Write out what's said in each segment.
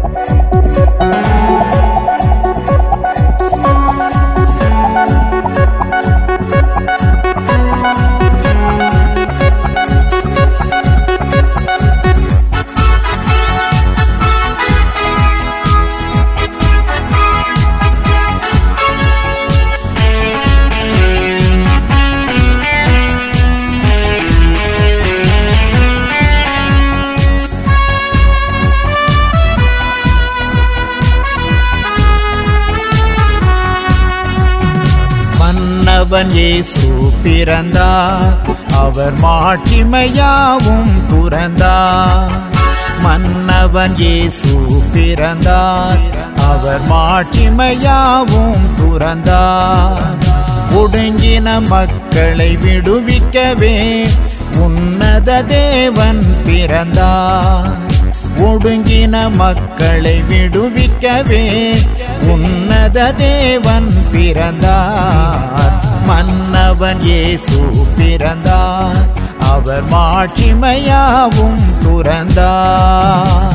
மன்னவன் இயேசு பிறந்தார் அவர் மாட்சிமையாவும் துறந்தார் மன்னவன் இயேசு பிறந்தார் அவர் மாட்சிமையாவும் துறந்தார் ஒடுங்கின மக்களை விடுவிக்கவே உன்னத தேவன் பிறந்தார் ஒடுங்கின மக்களை விடுவிக்கவே உன்னத தேவன் பிறந்தார் மன்னவன் இயேசு பிறந்தார் அவர் மாட்சிமையாவும் துறந்தார்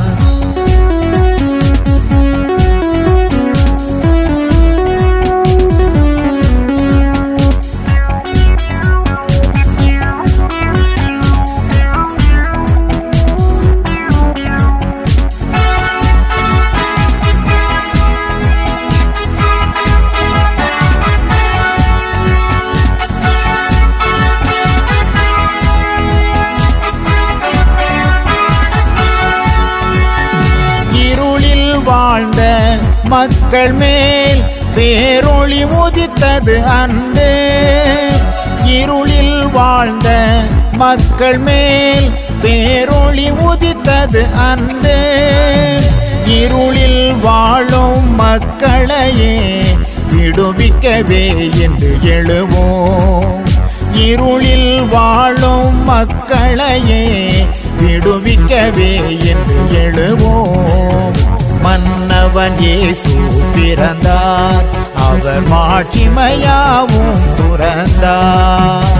இருளில் வாழ்ந்த மக்கள் மேல் பேரொளி உதித்தது அன்று இருளில் வாழ்ந்த மக்கள் மேல் பேரொளி உதித்தது அன்று இருளில் வாழும் மக்களையே விடுவிக்கவே என்று எழுவோம் இருளில் வாழும் மக்களையே விடுவிக்கவே என்று எழுவோம் மன்னவன் இயேசு பிறந்தார் அவர் மாட்சிமையாவும் துறந்தார்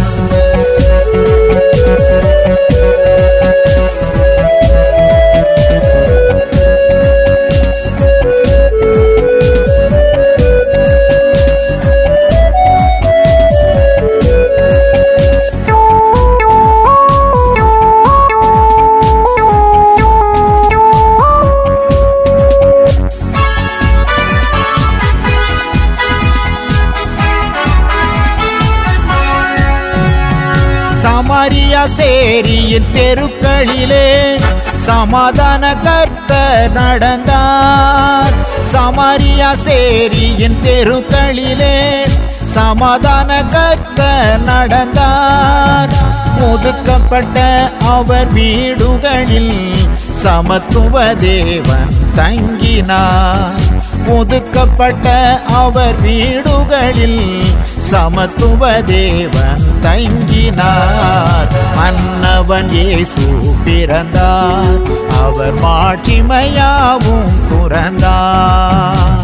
சமாரியா சேரியின் தெருக்களிலே சமாதான கர்த்தர் நடந்தார் சமாரியா சேரியின் தெருக்களிலே சமாதான கர்த்தர் நடந்தார் ஒதுக்கப்பட்ட அவர் வீடுகளில் சமத்துவ தேவன் தங்கினார் ஒதுக்கப்பட்ட அவர் வீடுகளில் சமத்துவ தேவன் தங்கினார் மன்னவன் இயேசு பிறந்தார் அவர் மாட்சிமையாவும் துறந்தார்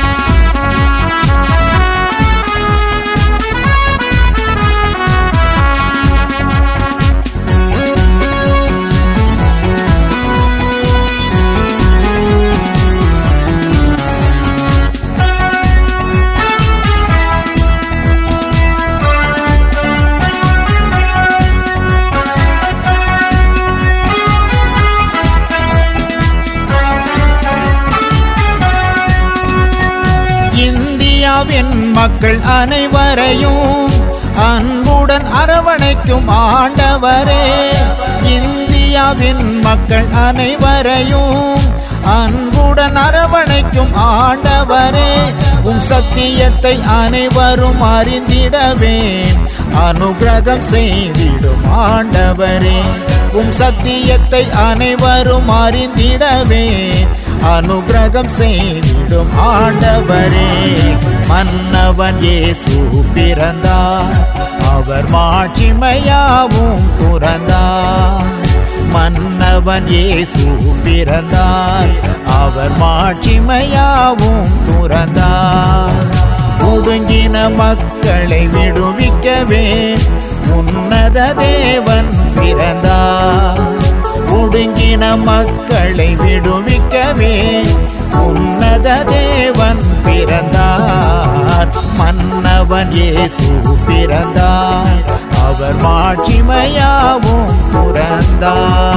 இந்தியாவின் மக்கள் அனைவரையும் அன்புடன் அரவணைக்கும் ஆண்டவரே இந்தியாவின் மக்கள் அனைவரையும் அன்புடன் அரவணைக்கும் ஆண்டவரே உம் சத்தியத்தை அனைவரும் அறிந்திடவே அனுகிரகம் செய்திடும் ஆண்டவரே உம் சத்தியத்தை அனைவரும் அறிந்திடவே அனுகிரகம் செய்திடும் ஆண்டவரே மன்னவன் இயேசு பிறந்தார் அவர் மாட்சிமையாவும் துறந்தார் மன்னவன் இயேசு பிறந்தார் அவர் மாட்சிமையாவும் துறந்தார் ஒடுங்கின மக்களை விடுவிக்கவே உன்னத தேவன் பிறந்தார் ஒடுங்கின மக்களை விடுவிக்கவே உன்னத தேவன் பிறந்தார் மன்னவன் இயேசு பிறந்தார் அவர் மாட்சிமையாவும் புறந்தார்